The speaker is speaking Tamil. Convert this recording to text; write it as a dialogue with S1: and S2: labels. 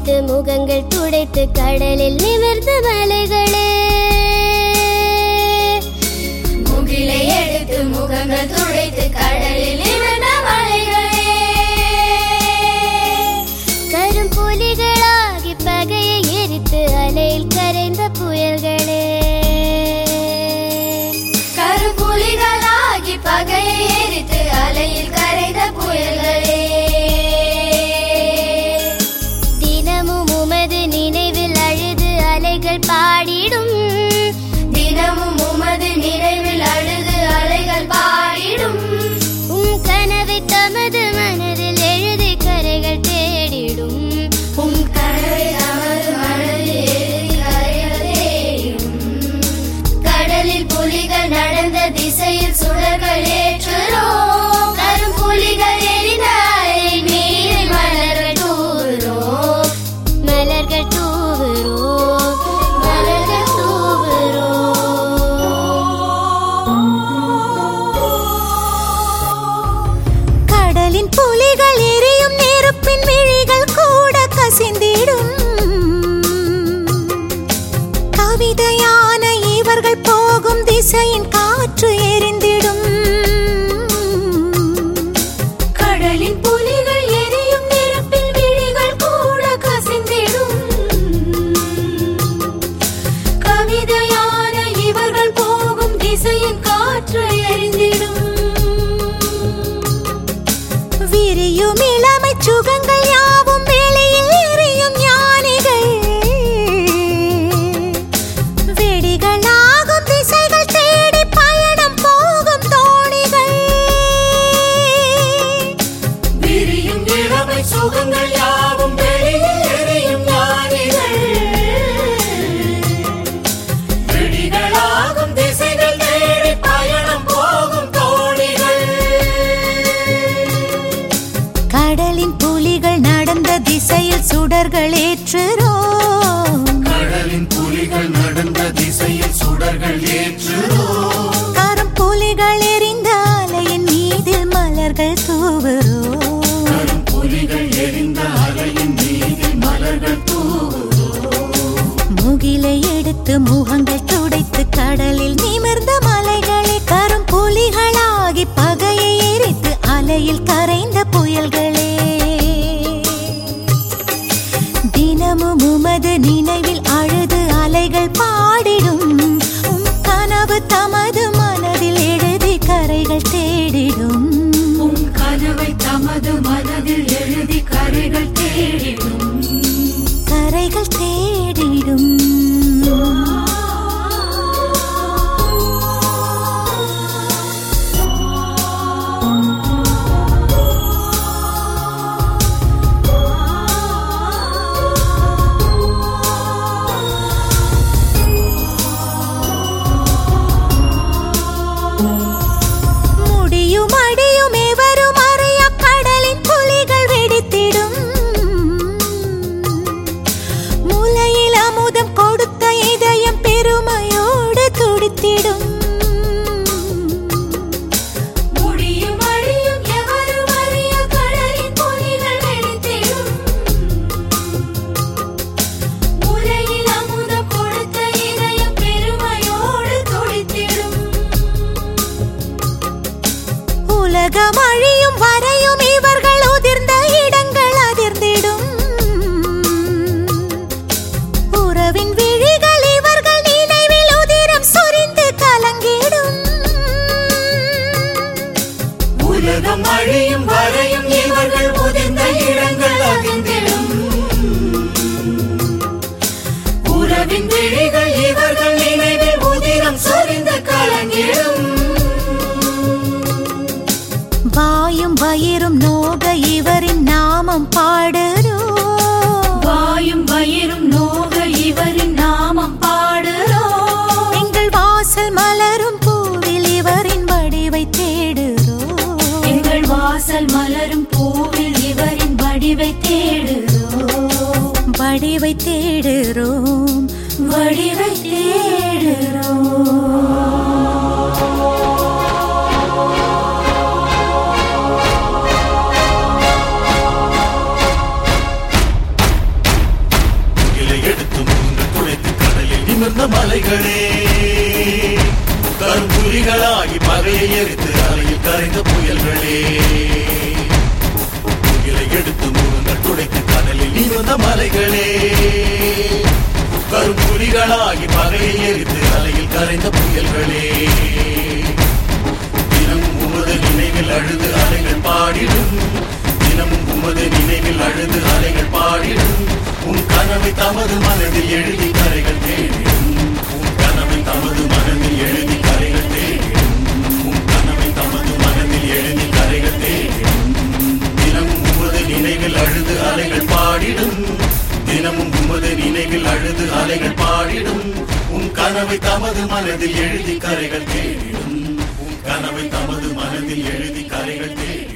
S1: எடுத்து முகங்கள் துடைத்து கடலில் நிமிர்ந்த மலைகளே
S2: முகிலை எடுத்து முகங்கள் துடைத்து கடலில் நிமிர்ந்த மலைகளே
S1: கரும்புலிகளாகி பகையை எரித்து அலையில் கரைந்த புயல்களே
S2: கருப்புலிகளாகி பகையை எரித்து அலையில் கரைந்த புயல்களே
S1: தினமும் உமது நினைவில் அழுது அலைகள் பாடிடும்
S2: தினமும் உமது நினைவில் அழுது அலைகள் பாடிடும்
S1: உம் கனவை தமது மனதில் எழுதி கரைகள் தேடிடும்
S2: உம் கனவை நமது மனதில் எழுதி கரைகள் தேடிடும் கடலில் புலிகள் நடந்த திசையில் சுடர்கள் ஏற்றுறோம் கரும் புலிகள் எரிந்த அலை மீறி மலர்கள் தூவுறோம்
S1: மலர்கள் தூவுறோம் மலர்கள் தூவுறோம்
S3: கடலின் புலிகள் எரியும் நெருப்பின் விழிகள் கூட கசிந்திடும் கவிதையான இவர்கள் போகும் திசையின் காற்று எரிந்திடும் கடலின் புலிகள் எரியும் நெருப்பின் விழிகள் கூட கசிந்திடும் கவிதையான இவர்கள் போகும் திசையின் காற்று எரிந்திடும் விரியும் இளமை சுகங்கள் யாவும் வெளியில் எரியும் ஞானிகள் வெடிகளாகும் திசைகள் தேடி பயணம் போகும் தோணிகள்
S4: விரியும் இளமை சுகங்கள் யாவும் வெளியில் எரியும் ஞானிகள் வெடிகளாகும் திசைகள் தேடி பயணம் போகும் தோணிகள்
S3: கடலின் புலிகள் நடந்த திசையில் சுடர்கள் ஏற்றுறோம்
S4: கடலின் புலிகள் நடந்த திசையில் சுடர்கள் ஏற்றுறோம்
S3: கரும் புலிகள் எரிந்த அலையின் மீதில் மலர்கள் தூவுறோம்
S4: கரும் புலிகள் எரிந்த அலையின் மீதில் மலர்கள்
S3: முகிலை எடுத்து முகங்கள் துடைத்து கடலில் நிமிர்ந்த மலைகளை கரும் புலிகளாகி பகையை எரித்து அலையில் கரைந்த புயல்களே தினமும் உமது நினைவில் அழுது அலைகள் பாடிடும் உம் கனவு தமது மனதில் எழுதி கரைகள் தேடிடும்
S2: உம் கனவை தமது மனதில் எழுதி கரைகள் தேடிடும்
S3: கரைகள் தேடிடும் முடியும் அடியும் எவரும் அறிய கடலின் புலிகள் வெடித்திடும் முலையில் அமுதம் கொடுத்த இதயம் பெருமையோடு துடித்திடும்
S2: முடியும் அழியும் எவரும் அறிய கடலின் புலிகள் வெடித்திடும் முலையில் அமுதம் கொடுத்த இதயம் பெருமையோடு துடித்திடும்
S3: உலகம் அழியும் வரையும் இவர்கள் உதிர்ந்த இடங்கள் அதிர்ந்திடும் உறவின் விழிகள் இவர்கள் நினைவில் உதிரம் சொரிந்து கலங்கிடும்
S4: உலகம் அழியும் வரையும் இவர்கள் உதிர்ந்த இடங்கள் அதிர்ந்திடும் உறவின் விழிகள் இவர்கள் நினைவில் உதிரம் சொரிந்து கலங்கிடும்
S3: வாயும் வயிறும் நோக இவரின் நாமம் பாடுறோம்
S2: வாயும் வயிறும் நோக இவரின் நாமம் பாடுறோம்
S3: எங்கள் வாசல் மலரும் பூவில் இவரின் வடிவை தேடுறோம்
S2: எங்கள் வாசல் மலரும் பூவில் இவரின் வடிவை தேடுறோம்
S3: வடிவை தேடுறோம்
S2: வடிவை தேடுறோம்
S4: நிமிர்ந்த மலைகளே கரும்புலிகளாகி பகையை எரித்து அலையில் கரைந்த புயல்களே புயலை எடுத்து முகங்கள் துடைத்து கடலில் நிமிர்ந்த மலைகளே கரும்புலிகளாகி பகையை எரித்து அலையில் கரைந்த புயல்களே தினமும் உமது நினைவில் அழுது அலைகள் பாடிடும் தினமும் உமது நினைவில் அழுது அலைகள் பாடிடும் உன் கனவை தமது மனதில் எழுதி கரைகள் தேடிடும் உன் கனவை தமது மனதில் எழுதி கரைகள் தேடிடும் உன் கனவை தமது மனதில் எழுதி கரைகள் தேடிடும் தினமும் உமது நினைவில் அழுது அலைகள் பாடிடும் தினமும் உமது நினைவில் அழுது அலைகள் பாடிடும் உன் கனவை தமது மனதில் எழுதி கரைகள் தேடிடும் உன் கனவை தமது மனதில் எழுதி கரைகள் தேடிடும்